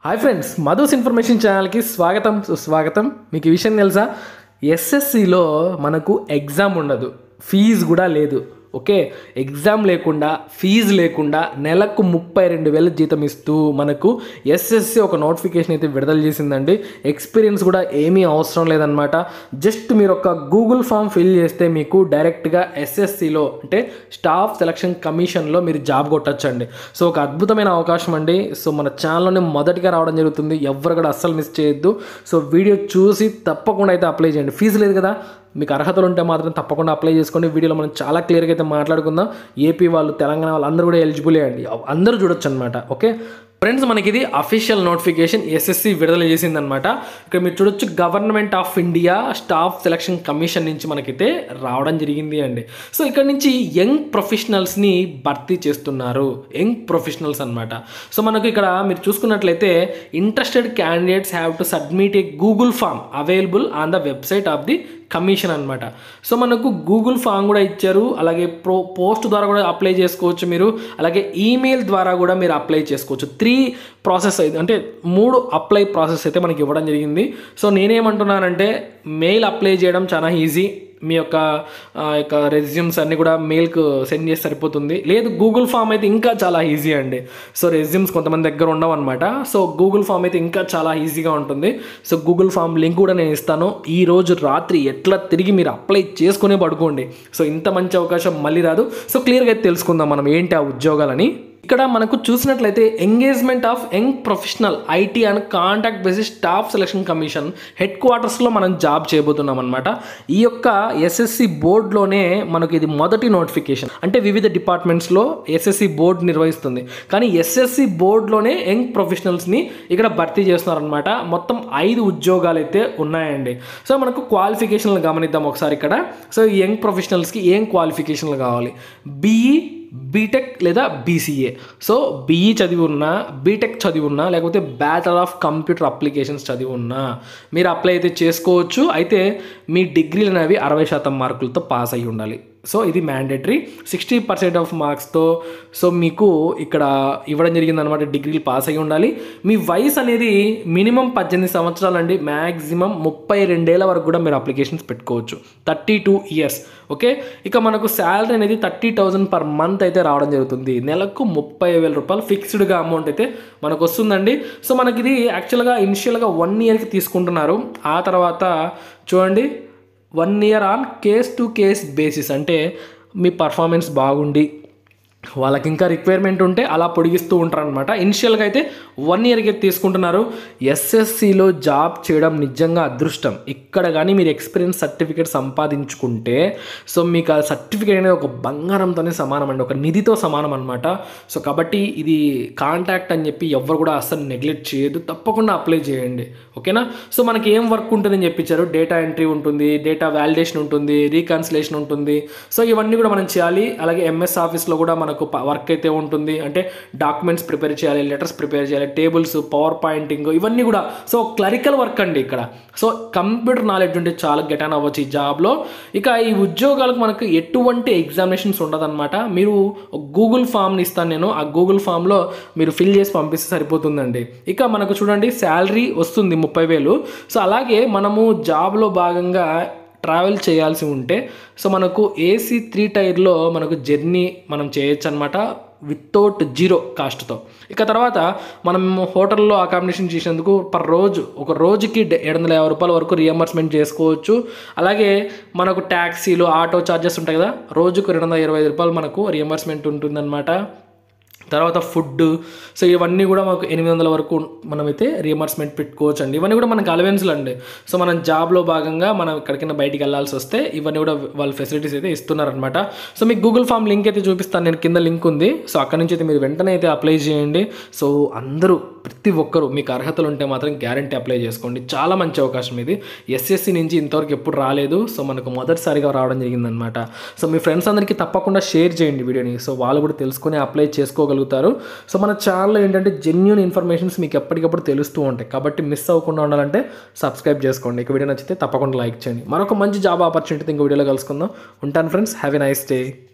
hi friends మధుస్ information ఛానల్కి స్వాగతం సుస్వాగతం మీకు ఈ విషయం తెలుసా ఎస్ఎస్సిలో మనకు ఎగ్జామ్ ఉండదు ఫీజు కూడా లేదు ఓకే ఎగ్జామ్ లేకుండా ఫీజు లేకుండా నెలకు ముప్పై రెండు వేల జీతం ఇస్తూ మనకు ఎస్ఎస్సి ఒక నోటిఫికేషన్ అయితే విడుదల చేసిందండి ఎక్స్పీరియన్స్ కూడా ఏమీ అవసరం లేదనమాట జస్ట్ మీరు ఒక గూగుల్ ఫామ్ ఫిల్ చేస్తే మీకు డైరెక్ట్గా ఎస్ఎస్సిలో అంటే స్టాఫ్ సెలక్షన్ కమిషన్లో మీరు జాబ్ కొట్టచ్చండి సో ఒక అద్భుతమైన అవకాశం అండి సో మన ఛానల్లోనే మొదటిగా రావడం జరుగుతుంది ఎవరు కూడా అస్సలు మిస్ చేయొద్దు సో వీడియో చూసి తప్పకుండా అయితే అప్లై చేయండి ఫీజు లేదు కదా మీకు అర్హతలు ఉంటే మాత్రం తప్పకుండా అప్లై చేసుకోండి వీడియోలో మనం చాలా క్లియర్గా అయితే మాట్లాడుకుందాం ఏపీ వాళ్ళు తెలంగాణ వాళ్ళు అందరూ కూడా ఎలిజిబులే అండి అందరూ చూడొచ్చు అనమాట ఓకే ఫ్రెండ్స్ మనకి ఇది అఫీషియల్ నోటిఫికేషన్ ఎస్ఎస్సి విడుదల చేసిందనమాట ఇక్కడ మీరు చూడొచ్చు government of India staff selection commission నుంచి మనకైతే రావడం జరిగింది అండి సో ఇక్కడ నుంచి యంగ్ ప్రొఫెషనల్స్ని భర్తీ చేస్తున్నారు యంగ్ ప్రొఫెషనల్స్ అనమాట సో మనకు ఇక్కడ మీరు చూసుకున్నట్లయితే interested candidates have to submit a Google form available on the website of the commission అనమాట సో మనకు గూగుల్ ఫామ్ కూడా ఇచ్చారు అలాగే ప్రో పోస్ట్ ద్వారా కూడా అప్లై చేసుకోవచ్చు మీరు అలాగే ఈమెయిల్ ద్వారా కూడా మీరు అప్లై చేసుకోవచ్చు త్రీ ప్రాసెస్ అయితే అంటే మూడు అప్లై ప్రాసెస్ అయితే మనకి ఇవ్వడం జరిగింది సో నేనేమంటున్నానంటే మెయిల్ అప్లై చేయడం చాలా ఈజీ మీ యొక్క ఆ, యొక్క రెజ్యూమ్స్ అన్నీ కూడా మెయిల్కు సెండ్ చేసి సరిపోతుంది లేదు గూగుల్ ఫామ్ అయితే ఇంకా చాలా ఈజీ అండి సో రెజ్యూమ్స్ కొంతమంది దగ్గర ఉండవు అనమాట సో గూగుల్ ఫామ్ అయితే ఇంకా చాలా ఈజీగా ఉంటుంది సో గూగుల్ ఫామ్ లింక్ కూడా నేను ఇస్తాను ఈ రోజు రాత్రి ఎట్లా తిరిగి మీరు అప్లై చేసుకునే పడుకోండి సో ఇంత మంచి అవకాశం మళ్ళీ రాదు సో క్లియర్గా అయితే తెలుసుకుందాం మనం ఏంటి ఆ ఉద్యోగాలని ఇక్కడ మనకు చూసినట్లయితే engagement of young professional IT and contact basis staff selection commission హెడ్ క్వార్టర్స్లో మనం జాబ్ చేయబోతున్నాం అనమాట ఈ యొక్క ఎస్ఎస్సి బోర్డులోనే మనకు ఇది మొదటి నోటిఫికేషన్ అంటే వివిధ డిపార్ట్మెంట్స్లో ఎస్ఎస్సి బోర్డు నిర్వహిస్తుంది కానీ ఎస్ఎస్సి బోర్డులోనే యంగ్ ప్రొఫెషనల్స్ని ఇక్కడ భర్తీ చేస్తున్నారనమాట మొత్తం ఐదు ఉద్యోగాలు అయితే ఉన్నాయండి సో మనకు క్వాలిఫికేషన్లు గమనిద్దాం ఒకసారి ఇక్కడ సో ఈ యంగ్ ప్రొఫెషనల్స్కి ఏం క్వాలిఫికేషన్లు కావాలి బీఈ బీటెక్ లేదా బీసీఏ సో బీఈ చదివి ఉన్నా బీటెక్ చదివి ఉన్నా లేకపోతే బ్యాచలర్ ఆఫ్ కంప్యూటర్ అప్లికేషన్స్ చదివి ఉన్నా మీరు అప్లై అయితే చేసుకోవచ్చు అయితే మీ డిగ్రీలు అనేవి అరవై శాతం మార్కులతో పాస్ అయ్యి ఉండాలి సో ఇది మ్యాండేటరీ సిక్స్టీ పర్సెంట్ ఆఫ్ మార్క్స్తో సో మీకు ఇక్కడ ఇవ్వడం జరిగింది అనమాట డిగ్రీలు పాస్ అయ్యి ఉండాలి మీ వయసు అనేది మినిమం పద్దెనిమిది సంవత్సరాలు అండి మ్యాక్సిమం ముప్పై రెండేళ్ల వరకు కూడా మీరు అప్లికేషన్స్ పెట్టుకోవచ్చు థర్టీ టూ ఇయర్స్ ఓకే ఇక మనకు శాలరీ అనేది థర్టీ థౌజండ్ పర్ మంత్ అయితే రావడం జరుగుతుంది నెలకు ముప్పై వేల రూపాయలు ఫిక్స్డ్గా అమౌంట్ అయితే మనకు వస్తుందండి సో మనకి ఇది యాక్చువల్గా ఇనిషియల్గా వన్ ఇయర్కి తీసుకుంటున్నారు ఆ తర్వాత చూడండి one year on case to case basis అంటే మీ పర్ఫార్మెన్స్ బాగుండి వాళ్ళకి ఇంకా రిక్వైర్మెంట్ ఉంటే అలా పొడిగిస్తూ ఉంటారు అనమాట ఇనిషియల్గా అయితే వన్ ఇయర్కి తీసుకుంటున్నారు ఎస్ఎస్సిలో జాబ్ చేయడం నిజంగా అదృష్టం ఇక్కడ కానీ మీరు ఎక్స్పీరియన్స్ సర్టిఫికేట్ సంపాదించుకుంటే సో మీకు ఆ సర్టిఫికేట్ అనేది ఒక బంగారంతోనే సమానం అండి ఒక నిధితో సమానం అనమాట సో కాబట్టి ఇది కాంటాక్ట్ అని చెప్పి ఎవరు కూడా అస్సలు నెగ్లెక్ట్ చేయొద్దు తప్పకుండా అప్లై చేయండి ఓకేనా సో మనకి ఏం వర్క్ ఉంటుందని చెప్పించారు డేటా ఎంట్రీ ఉంటుంది డేటా వ్యాలిడేషన్ ఉంటుంది రీకన్సిలేషన్ ఉంటుంది సో ఇవన్నీ కూడా మనం చేయాలి అలాగే ఎంఎస్ ఆఫీస్లో కూడా మనకు వర్క్ అయితే ఉంటుంది అంటే డాక్యుమెంట్స్ ప్రిపేర్ చేయాలి లెటర్స్ ప్రిపేర్ చేయాలి టేబుల్స్ పవర్ పాయింటింగ్ ఇవన్నీ కూడా సో క్లరికల్ వర్క్ అండి ఇక్కడ సో కంప్యూటర్ నాలెడ్జ్ ఉంటే చాలా గెటాన్ అవ్వచ్చు ఈ జాబ్లో ఇక ఈ ఉద్యోగాలకు మనకు ఎటువంటి ఎగ్జామినేషన్స్ ఉండదన్నమాట మీరు గూగుల్ ఫామ్ని ఇస్తాను నేను ఆ గూగుల్ ఫామ్లో మీరు ఫిల్ చేసి పంపిస్తే సరిపోతుందండి ఇక మనకు చూడండి శాలరీ వస్తుంది ముప్పై వేలు సో అలాగే మనము జాబ్లో భాగంగా ట్రావెల్ చేయాల్సి ఉంటే సో మనకు ఏసీ త్రీ టైర్లో మనకు జర్నీ మనం చేయొచ్చు అనమాట వితౌట్ జీరో కాస్ట్తో ఇక తర్వాత మనం హోటల్లో అకామిడేషన్ చేసేందుకు పర్ రోజు ఒక రోజుకి డ- ఏడు వందల యాభై రూపాయల వరకు రియంబర్స్మెంట్ చేసుకోవచ్చు అలాగే మనకు ట్యాక్సీలు ఆటో ఛార్జెస్ ఉంటాయి కదా రోజుకు రెండు వందల ఇరవై ఐదు రూపాయలు మనకు రియంబర్స్మెంట్ ఉంటుందన్నమాట తర్వాత ఫుడ్ సో ఇవన్నీ కూడా మాకు ఎనిమిది వందల వరకు మనమైతే రియంబర్స్మెంట్ పెట్టుకోవచ్చు అండి ఇవన్నీ కూడా మనకు అలవెన్స్లు అండి సో మనం జాబ్లో భాగంగా మనం ఎక్కడికైనా బయటికి వెళ్ళాల్సి వస్తే ఇవన్నీ కూడా వాళ్ళ ఫెసిలిటీస్ అయితే ఇస్తున్నారనమాట సో మీకు గూగుల్ ఫామ్ లింక్ అయితే చూపిస్తాను నేను కింద లింక్ ఉంది సో అక్కడ నుంచి అయితే మీరు వెంటనే అయితే అప్లై చేయండి సో అందరూ ప్రతి ఒక్కరు మీకు అర్హతలు ఉంటే మాత్రం గ్యారంటీ అప్లై చేసుకోండి చాలా మంచి అవకాశం ఇది ఎస్ఎస్సి నుంచి ఇంతవరకు ఎప్పుడు రాలేదు సో మనకు మొదటిసారిగా రావడం జరిగిందనమాట సో మీ ఫ్రెండ్స్ అందరికీ తప్పకుండా షేర్ చేయండి వీడియోని సో వాళ్ళు కూడా తెలుసుకొని అప్లై చేసుకోగలుగుతారు సో మన ఛానల్లో ఏంటంటే జెన్యున్ ఇన్ఫర్మేషన్స్ మీకు ఎప్పటికప్పుడు తెలుస్తూ ఉంటాయి కాబట్టి మిస్ అవ్వకుండా ఉండాలంటే సబ్స్క్రైబ్ చేసుకోండి ఇక వీడియో నచ్చితే తప్పకుండా లైక్ చేయండి మరొక మంచి జాబ్ ఆపర్చునిటీ ఇంకో వీడియోలో కలుసుకుందాం ఉంటాను friends have a nice day